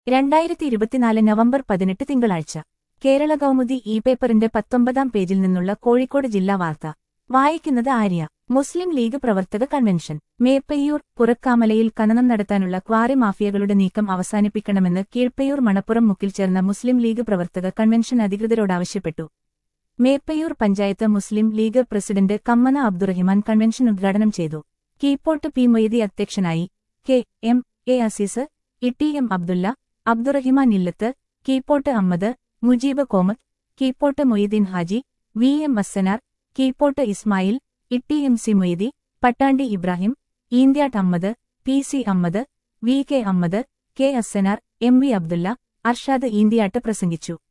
രണ്ടായിരത്തി ഇരുപത്തിനാല് നവംബർ പതിനെട്ട് തിങ്കളാഴ്ച കേരള കൗമുദി ഇ പേപ്പറിന്റെ പത്തൊമ്പതാം പേജിൽ നിന്നുള്ള കോഴിക്കോട് ജില്ലാ വാർത്ത വായിക്കുന്നത് ആര്യ മുസ്ലിം ലീഗ് പ്രവർത്തക കൺവെൻഷൻ മേപ്പയ്യൂർ പുറക്കാമലയിൽ ഖനനം നടത്താനുള്ള ക്വാറി മാഫിയകളുടെ നീക്കം അവസാനിപ്പിക്കണമെന്ന് കീഴ്പ്പയ്യൂർ മണപ്പുറം മുക്കിൽ ചേർന്ന മുസ്ലിം ലീഗ് പ്രവർത്തക കൺവെൻഷൻ അധികൃതരോടാവശ്യപ്പെട്ടു Meppayyur panchayat Muslim league president Kammana Abdurahiman convention ഉദ്ഘാടനം ചെയ്തു കീപ്പോട്ട് പി മൊയ്തി അധ്യക്ഷനായി K M A Azeez Itty M Abdulla Abdurahiman Illath Keeppottu Ammad Mujeeb Komath Keeppottu Moideen Haji V M Massanar Keeppottu Ismail Itty M C Moythi Pattandi Ibrahim Eenthyattu Ammad P C Ammad V K Ammad K Assainar M V Abdulla Arshad Eenthyattu പ്രസംഗിച്ചു